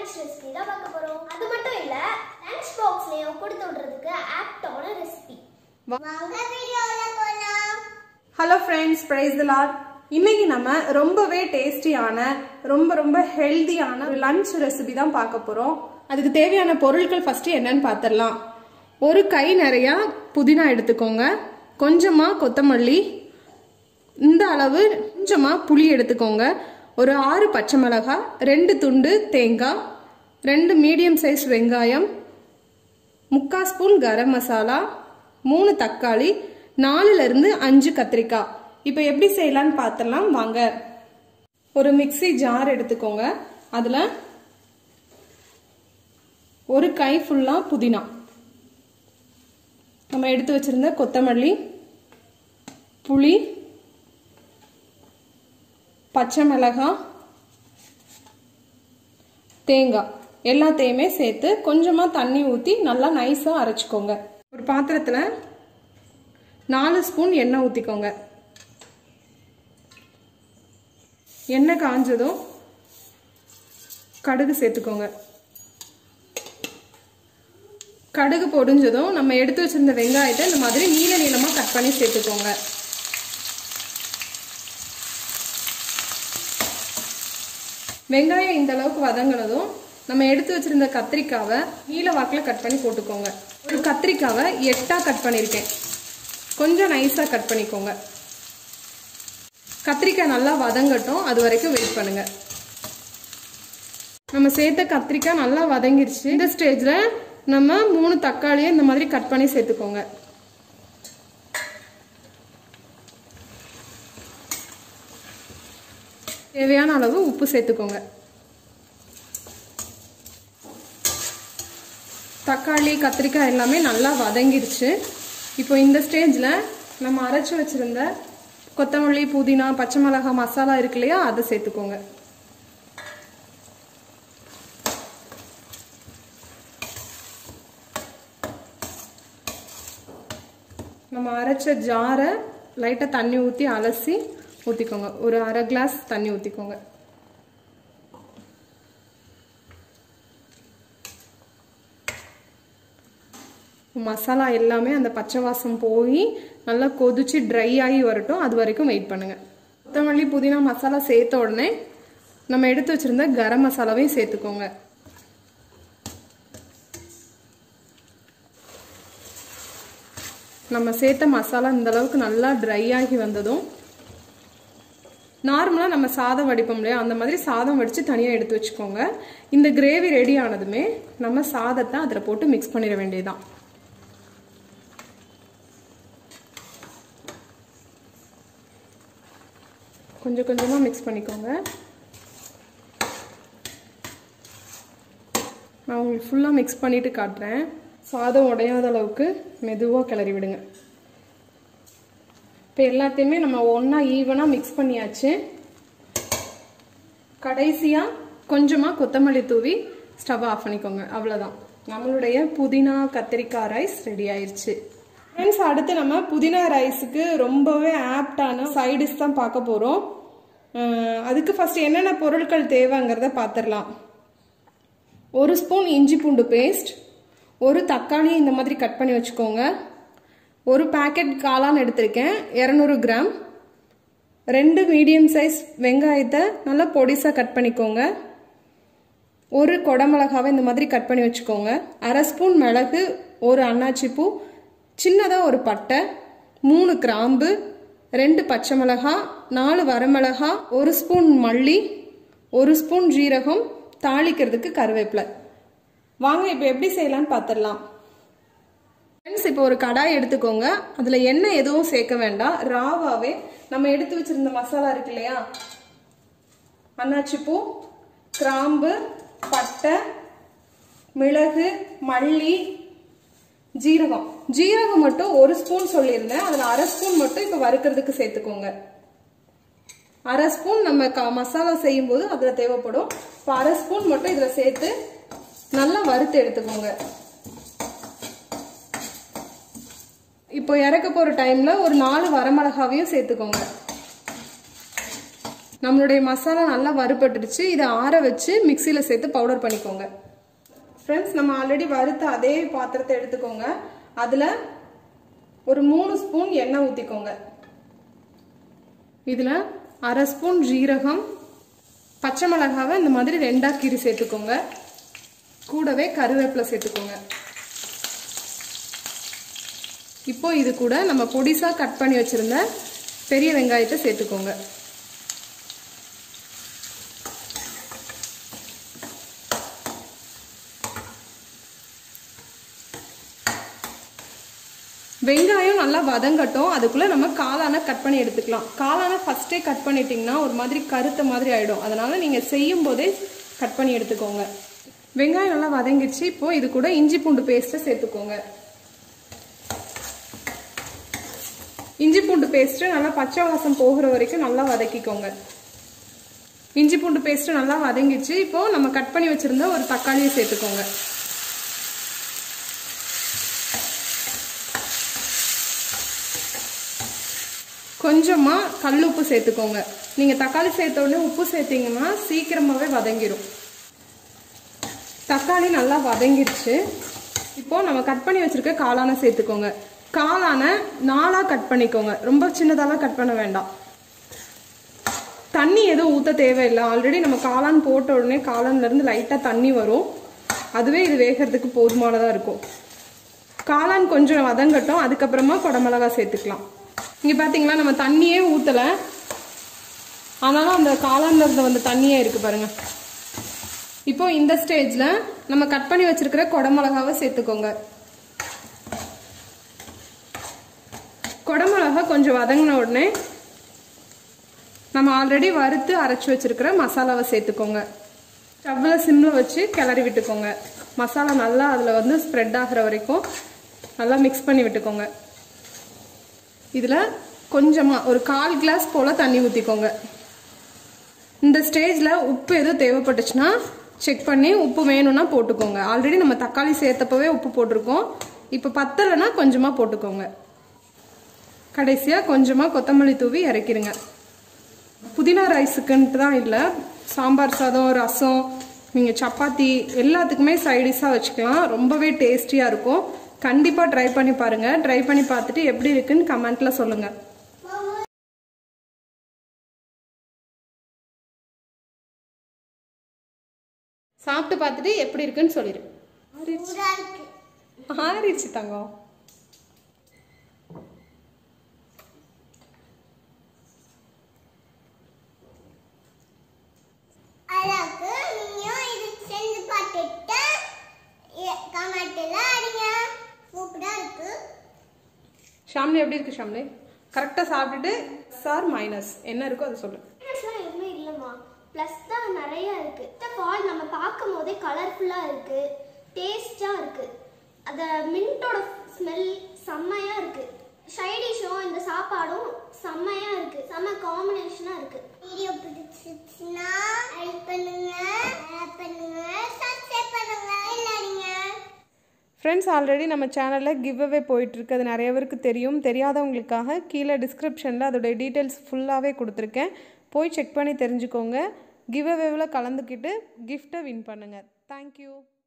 lunch recipe தான் பார்க்க போறோம் அது மட்டும் இல்ல லஞ்ச் பாக்ஸ்லயும் கொடுத்து விடுறதுக்கு ஆப்டான ரெசிபி வாங்க வீடியோல போலாம் hello friends praise the Lord இன்னைக்கு நம்ம ரொம்பவே டேஸ்டியான ரொம்ப ரொம்ப ஹெல்தியான ஒரு லஞ்ச் ரெசிபி தான் பார்க்க போகிறோம் அதுக்கு தேவையான பொருட்கள் ஃபஸ்ட்டு என்னன்னு பார்த்துடலாம் ஒரு கை நிறையா புதினா எடுத்துக்கோங்க கொஞ்சமாக கொத்தமல்லி இந்த அளவு கொஞ்சமாக புளி எடுத்துக்கோங்க ஒரு ஆறு பச்சை மிளகாய் ரெண்டு துண்டு தேங்காய் ரெண்டு மீடியம் சைஸ் வெங்காயம் முக்கால் ஸ்பூன் கரம் மசாலா மூணு தக்காளி நாலுல இருந்து அஞ்சு கத்திரிக்காய் இப்போ எப்படி செய்யலாம்னு பார்த்துடலாம் வாங்க ஒரு மிக்ஸி ஜார் எடுத்துக்கோங்க அதில் ஒரு கை ஃபுல்லாக புதினா நம்ம எடுத்து வச்சிருந்த கொத்தமல்லி புளி பச்சை மிளகாய் தேங்காய் எல்லாத்தையுமே சேர்த்து கொஞ்சமாக தண்ணி ஊற்றி நல்லா நைஸாக அரைச்சிக்கோங்க ஒரு பாத்திரத்தில் நாலு ஸ்பூன் எண்ணெய் ஊற்றிக்கோங்க எண்ணெய் காஞ்சதும் கடுகு சேர்த்துக்கோங்க கடுகு பொடிஞ்சதும் நம்ம எடுத்து வச்சிருந்த வெங்காயத்தை இந்த மாதிரி நீல நீளமாக கட் பண்ணி சேர்த்துக்கோங்க வெங்காயம் இந்த அளவுக்கு வதங்கினதும் நம்ம எடுத்து வச்சிருந்த கத்திரிக்காவை நீல வாக்கில் கட் பண்ணி போட்டுக்கோங்க ஒரு கத்திரிக்காவை எட்டாக கட் பண்ணியிருக்கேன் கொஞ்சம் நைஸாக கட் பண்ணிக்கோங்க கத்திரிக்காய் நல்லா வதங்கட்டும் அது வரைக்கும் வெயிட் பண்ணுங்க நம்ம சேர்த்த கத்திரிக்காய் நல்லா வதங்கிருச்சு இந்த ஸ்டேஜில் நம்ம மூணு தக்காளியை இந்த மாதிரி கட் பண்ணி சேர்த்துக்கோங்க தேவையான அளவு உப்பு சேர்த்துக்கோங்க தக்காளி கத்திரிக்காய் எல்லாமே நல்லா வதங்கிருச்சு இப்போ இந்த ஸ்டேஜில் நம்ம அரைச்சி வச்சுருந்த கொத்தமல்லி புதினா பச்சை மிளகாய் மசாலா இருக்கு இல்லையா அதை சேர்த்துக்கோங்க நம்ம அரைச்ச ஜாரை லைட்டாக தண்ணி ஊற்றி அலசி ஊற்றிக்கோங்க ஒரு அரை கிளாஸ் தண்ணி ஊற்றிக்கோங்க மசாலா எல்லாமே அந்த பச்சை வாசம் போய் நல்லா கொதிச்சு ட்ரை ஆகி வரட்டும் அது வரைக்கும் வெயிட் பண்ணுங்க கொத்தமல்லி புதினா மசாலா சேர்த்த உடனே நம்ம எடுத்து வச்சிருந்த கரம் மசாலாவையும் சேர்த்துக்கோங்க நம்ம சேர்த்த மசாலா இந்த அளவுக்கு நல்லா ட்ரை ஆகி வந்ததும் நார்மலாக நம்ம சாதம் வடிப்போம் இல்லையா அந்த மாதிரி சாதம் வடித்து தனியாக எடுத்து வச்சுக்கோங்க இந்த கிரேவி ரெடி ஆனதுமே நம்ம சாதத்தை அதில் போட்டு மிக்ஸ் பண்ணிட வேண்டியதுதான் கொஞ்சம் கொஞ்சமாக மிக்ஸ் பண்ணிக்கோங்க நான் உங்களுக்கு ஃபுல்லாக மிக்ஸ் பண்ணிவிட்டு காட்டுறேன் சாதம் உடையாத அளவுக்கு மெதுவாக கிளறி விடுங்க இப்போ எல்லாத்தையுமே நம்ம ஒன்றா ஈவனாக மிக்ஸ் பண்ணியாச்சு கடைசியாக கொஞ்சமாக கொத்தமல்லி தூவி ஸ்டவ் ஆஃப் பண்ணிக்கோங்க அவ்வளோதான் நம்மளுடைய புதினா கத்திரிக்காய் ரைஸ் ரெடி ஆயிடுச்சு ஃப்ரெண்ட்ஸ் அடுத்து நம்ம புதினா ரைஸுக்கு ரொம்பவே ஆப்டான சைடிஷ் தான் பார்க்க போகிறோம் அதுக்கு ஃபஸ்ட் என்னென்ன பொருட்கள் தேவைங்கிறத பார்த்துடலாம் ஒரு ஸ்பூன் இஞ்சி பூண்டு பேஸ்ட் ஒரு தக்காளி இந்த மாதிரி கட் பண்ணி வச்சுக்கோங்க ஒரு பேக்கெட் காளான் எடுத்திருக்கேன் இரநூறு கிராம் ரெண்டு மீடியம் சைஸ் வெங்காயத்தை நல்லா பொடிசாக கட் பண்ணிக்கோங்க ஒரு கொடமிளகாவை இந்த மாதிரி கட் பண்ணி வச்சுக்கோங்க அரை ஸ்பூன் மிளகு ஒரு அன்னாச்சி பூ சின்னதாக ஒரு பட்டை மூணு கிராம்பு ரெண்டு பச்சை மிளகா நாலு வரமிளகா ஒரு ஸ்பூன் மல்லி ஒரு ஸ்பூன் ஜீரகம் தாளிக்கிறதுக்கு கருவேப்பிலை வாங்க இப்போ எப்படி செய்யலான்னு பார்த்துடலாம் ஃப்ரெண்ட்ஸ் இப்போ ஒரு கடாய் எடுத்துக்கோங்க அதில் எண்ணெய் எதுவும் சேர்க்க வேண்டாம் ராவாவே நம்ம எடுத்து வச்சிருந்த மசாலா இருக்கு இல்லையா அன்னாச்சி பூ கிராம்பு பட்டை மிளகு மல்லி ஜீரகம் ஜீரகம் மட்டும் ஒரு ஸ்பூன் சொல்லியிருந்தேன் அதில் அரை ஸ்பூன் மட்டும் இப்போ வறுக்கிறதுக்கு சேர்த்துக்கோங்க அரை ஸ்பூன் நம்ம க மசாலா செய்யும் போது அதில் தேவைப்படும் இப்போ அரை ஸ்பூன் மட்டும் இதில் சேர்த்து நல்லா வறுத்து எடுத்துக்கோங்க இப்போ இறக்க போகிற டைமில் ஒரு நாலு வரமிளகாவையும் சேர்த்துக்கோங்க நம்மளுடைய மசாலா நல்லா வறுபட்டுருச்சு இதை ஆற வச்சு மிக்சியில் சேர்த்து பவுடர் பண்ணிக்கோங்க ஃப்ரெண்ட்ஸ் நம்ம ஆல்ரெடி வறுத்த அதே பாத்திரத்தை எடுத்துக்கோங்க அதில் ஒரு மூணு ஸ்பூன் எண்ணெய் ஊற்றிக்கோங்க இதில் அரை ஸ்பூன் ஜீரகம் பச்சை மிளகாவை இந்த மாதிரி ரெண்டா கீரி சேர்த்துக்கோங்க கூடவே கருவேப்பிலை சேர்த்துக்கோங்க இப்போ இது கூட நம்ம பொடிசா கட் பண்ணி வச்சிருந்த பெரிய வெங்காயத்தை சேர்த்துக்கோங்க வெங்காயம் நல்லா வதங்கட்டும் அதுக்குள்ள நம்ம காளான கட் பண்ணி எடுத்துக்கலாம் காளான ஃபர்ஸ்டே கட் பண்ணிட்டீங்கன்னா ஒரு மாதிரி கருத்த மாதிரி ஆயிடும் அதனால நீங்க செய்யும் போதே கட் பண்ணி எடுத்துக்கோங்க வெங்காயம் நல்லா வதங்கிடுச்சு இப்போ இது கூட இஞ்சி பூண்டு பேஸ்ட்டை சேர்த்துக்கோங்க இஞ்சி பூண்டு பேஸ்ட்டு நல்லா பச்சை வாசம் போகிற வரைக்கும் நல்லா வதக்கிக்கோங்க இஞ்சி பூண்டு பேஸ்ட்டு நல்லா வதங்கிடுச்சு இப்போ நம்ம கட் பண்ணி வச்சிருந்த ஒரு தக்காளியை சேர்த்துக்கோங்க கொஞ்சமாக கல் உப்பு சேர்த்துக்கோங்க நீங்கள் தக்காளி சேர்த்த உடனே உப்பு சேர்த்தீங்கன்னா சீக்கிரமாகவே வதங்கிடும் தக்காளி நல்லா வதங்கிருச்சு இப்போ நம்ம கட் பண்ணி வச்சிருக்க காளானை சேர்த்துக்கோங்க காளானை நாலாக கட் பண்ணிக்கோங்க ரொம்ப சின்னதாலாம் கட் பண்ண வேண்டாம் தண்ணி எதுவும் ஊற்ற தேவையில்லை ஆல்ரெடி நம்ம காளான் போட்ட உடனே காளான்லேருந்து லைட்டாக தண்ணி வரும் அதுவே இது வேகிறதுக்கு போதுமானதாக இருக்கும் காளான் கொஞ்சம் வதங்கட்டும் அதுக்கப்புறமா குடமிளகா சேர்த்துக்கலாம் இங்கே பார்த்தீங்களா நம்ம தண்ணியே ஊற்றலை ஆனாலும் அந்த காளான்ல இருந்த வந்த தண்ணியே இருக்குது பாருங்க இப்போ இந்த ஸ்டேஜில் நம்ம கட் பண்ணி வச்சிருக்கிற குடமிளகாவை சேர்த்துக்கோங்க குடமிளகா கொஞ்சம் வதங்கின உடனே நம்ம ஆல்ரெடி வறுத்து அரைச்சி வச்சிருக்கிற மசாலாவை சேர்த்துக்கோங்க ஸ்டவ்வில் சிம்மில் வச்சு கிளறி விட்டுக்கோங்க மசாலா நல்லா அதில் வந்து ஸ்ப்ரெட் ஆகிற வரைக்கும் நல்லா மிக்ஸ் பண்ணி விட்டுக்கோங்க இதில் கொஞ்சமாக ஒரு கால் கிளாஸ் போல் தண்ணி ஊற்றிக்கோங்க இந்த ஸ்டேஜில் உப்பு எதுவும் தேவைப்பட்டுச்சுன்னா செக் பண்ணி உப்பு வேணும்னா போட்டுக்கோங்க ஆல்ரெடி நம்ம தக்காளி சேர்த்தப்பவே உப்பு போட்டிருக்கோம் இப்போ பத்தலைன்னா கொஞ்சமாக போட்டுக்கோங்க கடைசியாக கொஞ்சமாக கொத்தமல்லி தூவி இறக்கிடுங்க புதினா ரைஸுக்குன்ட்டு தான் இல்லை சாம்பார் சாதம் ரசம் நீங்கள் சப்பாத்தி எல்லாத்துக்குமே சைடிஷாக வச்சுக்கலாம் ரொம்பவே டேஸ்டியாக இருக்கும் கண்டிப்பாக ட்ரை பண்ணி பாருங்கள் ட்ரை பண்ணி பார்த்துட்டு எப்படி இருக்குன்னு கமெண்ட்டில் சொல்லுங்கள் சாப்பிட்டு பார்த்துட்டு எப்படி இருக்குன்னு சொல்லிடு சூடா இருக்கு ஆறிடுச்சு தங்கம் அழகு நீயும் இது செஞ்சு பார்த்துட்டு கமெண்ட்ல அடிங்க சூப்பரா இருக்கு ஷாம்லி எப்படி இருக்கு ஷாம்லி கரெக்டாக சாப்பிட்டுட்டு சார் மைனஸ் என்ன இருக்கோ அதை சொல்லு மைனஸ்லாம் எதுவுமே இல்லைம்மா ப்ளஸ் தான் நிறைய இருக்கு ஃபர்ஸ்ட் ஆல் நம்ம பார்க்கும் போதே கலர்ஃபுல்லாக இருக்கு டேஸ்டாக இருக்கு அந்த மின்ட்டோட ஸ்மெல் செம்மையா இருக்கு சைடிஷும் இந்த சாப்பாடும் செம்மையா இருக்கு செம்ம காம்பினேஷனா இருக்கு வீடியோ பிடிச்சிருச்சுன்னா லைக் பண்ணுங்க ஷேர் பண்ணுங்க சப்ஸ்கிரைப் பண்ணுங்க எல்லாருங்க ஃப்ரெண்ட்ஸ் ஆல்ரெடி நம்ம சேனலில் கிவ் அவே போயிட்டுருக்கு அது நிறைய பேருக்கு தெரியும் தெரியாதவங்களுக்காக கீழே டிஸ்கிரிப்ஷனில் அதோடைய டீட்டெயில்ஸ் ஃபுல்லாகவே கொடுத்துருக்கேன் போய் செக் பண்ணி தெரிஞ்சுக்கோங்க கிவ் அவேவில் கலந்துக்கிட்டு கிஃப்ட்டை வின் பண்ணுங்கள் தேங்க்யூ